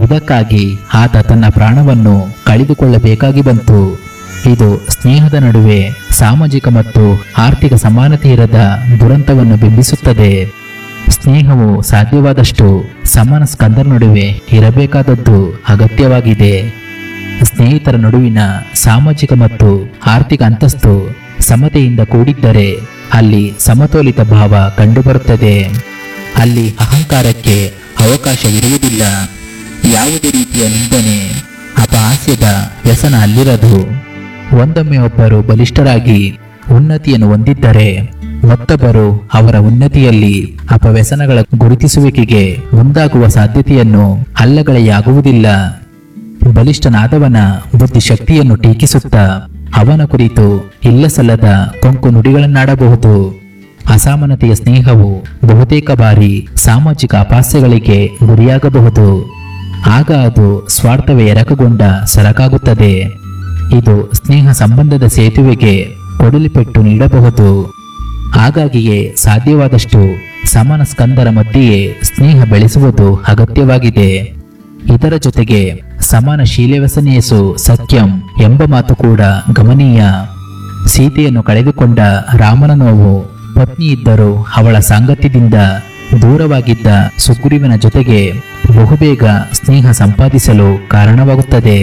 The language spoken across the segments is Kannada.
ಅದಕ್ಕಾಗಿ ಆತ ತನ್ನ ಪ್ರಾಣವನ್ನು ಕಳೆದುಕೊಳ್ಳಬೇಕಾಗಿ ಬಂತು ಇದು ಸ್ನೇಹದ ನಡುವೆ ಸಾಮಾಜಿಕ ಮತ್ತು ಆರ್ಥಿಕ ಸಮಾನತೆ ಇರದ ದುರಂತವನ್ನು ಬಿಂಬಿಸುತ್ತದೆ ಸ್ನೇಹವು ಸಾಧ್ಯವಾದಷ್ಟು ಸಮಾನ ಸ್ಕಂದರ ನಡುವೆ ಇರಬೇಕಾದದ್ದು ಅಗತ್ಯವಾಗಿದೆ ಸ್ನೇಹಿತರ ನಡುವಿನ ಸಾಮಾಜಿಕ ಮತ್ತು ಆರ್ಥಿಕ ಅಂತಸ್ತು ಸಮತೆಯಿಂದ ಕೂಡಿದ್ದರೆ ಅಲ್ಲಿ ಸಮತೋಲಿತ ಭಾವ ಕಂಡುಬರುತ್ತದೆ ಅಲ್ಲಿ ಅಹಂಕಾರಕ್ಕೆ ಅವಕಾಶವಿರುವುದಿಲ್ಲ ಯಾವುದೇ ರೀತಿಯ ನಿಂದನೆ ಅಪಹಾಸ್ಯದ ವ್ಯಸನ ಅಲ್ಲಿರದು ಒಂದೊಮ್ಮೆ ಒಬ್ಬರು ಬಲಿಷ್ಠರಾಗಿ ಉನ್ನತಿಯನ್ನು ಹೊಂದಿದ್ದರೆ ಮತ್ತೊಬ್ಬರು ಅವರ ಉನ್ನತಿಯಲ್ಲಿ ಅಪವ್ಯಸನಗಳ ಗುರುತಿಸುವಿಕೆಗೆ ಮುಂದಾಗುವ ಸಾಧ್ಯತೆಯನ್ನು ಅಲ್ಲಗಳೆಯಾಗುವುದಿಲ್ಲ ಬಲಿಷ್ಠನಾದವನ ಬುದ್ಧಿಶಕ್ತಿಯನ್ನು ಟೀಕಿಸುತ್ತಾ ಅವನ ಕುರಿತು ಇಲ್ಲಸಲ್ಲದ ಕೊಂಕು ನುಡಿಗಳನ್ನಾಡಬಹುದು ಅಸಮಾನತೆಯ ಸ್ನೇಹವು ಬಹುತೇಕ ಬಾರಿ ಸಾಮಾಜಿಕ ಅಪಾಸ್ಯಗಳಿಗೆ ಗುರಿಯಾಗಬಹುದು ಆಗ ಅದು ಸ್ವಾರ್ಥವೇ ಎರಕಗೊಂಡ ಸರಕಾಗುತ್ತದೆ ಇದು ಸ್ನೇಹ ಸಂಬಂಧದ ಸೇತುವೆಗೆ ಕೊಡಲಿಪೆಟ್ಟು ನೀಡಬಹುದು ಹಾಗಾಗಿಯೇ ಸಾಧ್ಯವಾದಷ್ಟು ಸಮಾನ ಸ್ಕಂದರ ಮಧ್ಯೆಯೇ ಸ್ನೇಹ ಬೆಳೆಸುವುದು ಅಗತ್ಯವಾಗಿದೆ ಇದರ ಜೊತೆಗೆ ಸಮಾನ ಶೀಲವ್ಯಸನಿಯಸು ಸತ್ಯಂ ಎಂಬ ಮಾತು ಕೂಡ ಗಮನೀಯ ಸೀತೆಯನ್ನು ಕಳೆದುಕೊಂಡ ರಾಮನ ನೋವು ಪತ್ನಿ ಇದ್ದರೂ ಅವಳ ಸಾಂಗತ್ಯದಿಂದ ದೂರವಾಗಿದ್ದ ಸುಗ್ರೀವನ ಜೊತೆಗೆ ಬಹುಬೇಗ ಸ್ನೇಹ ಸಂಪಾದಿಸಲು ಕಾರಣವಾಗುತ್ತದೆ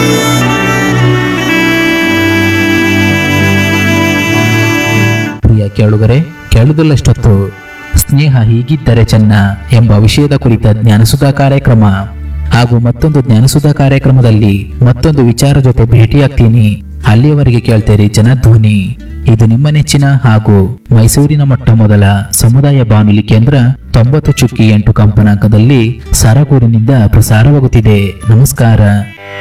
ಪ್ರಿಯ ಕೇಳುಗರೆ ಕೇಳುವುದಲ್ಲಷ್ಟೊತ್ತು ಸ್ನೇಹ ಹೀಗಿದ್ದರೆ ಚೆನ್ನ ಎಂಬ ವಿಷಯದ ಕುರಿತ ಜ್ಞಾನಸುಧಾ ಕಾರ್ಯಕ್ರಮ ಹಾಗೂ ಮತ್ತೊಂದು ಜ್ಞಾನಸುಧಾ ಕಾರ್ಯಕ್ರಮದಲ್ಲಿ ಮತ್ತೊಂದು ವಿಚಾರ ಜೊತೆ ಭೇಟಿಯಾಗ್ತೀನಿ ಅಲ್ಲಿಯವರೆಗೆ ಕೇಳ್ತೇರಿ ಜನಧ್ವನಿ ಇದು ನಿಮ್ಮ ನೆಚ್ಚಿನ ಹಾಗೂ ಮೈಸೂರಿನ ಮೊಟ್ಟ ಮೊದಲ ಸಮುದಾಯ ಬಾನುಲಿ ಕೇಂದ್ರ ತೊಂಬತ್ತು ಚುಕ್ಕಿ ಎಂಟು ಕಂಪನಾಂಕದಲ್ಲಿ ಸರಗೂರಿನಿಂದ ಪ್ರಸಾರವಾಗುತ್ತಿದೆ ನಮಸ್ಕಾರ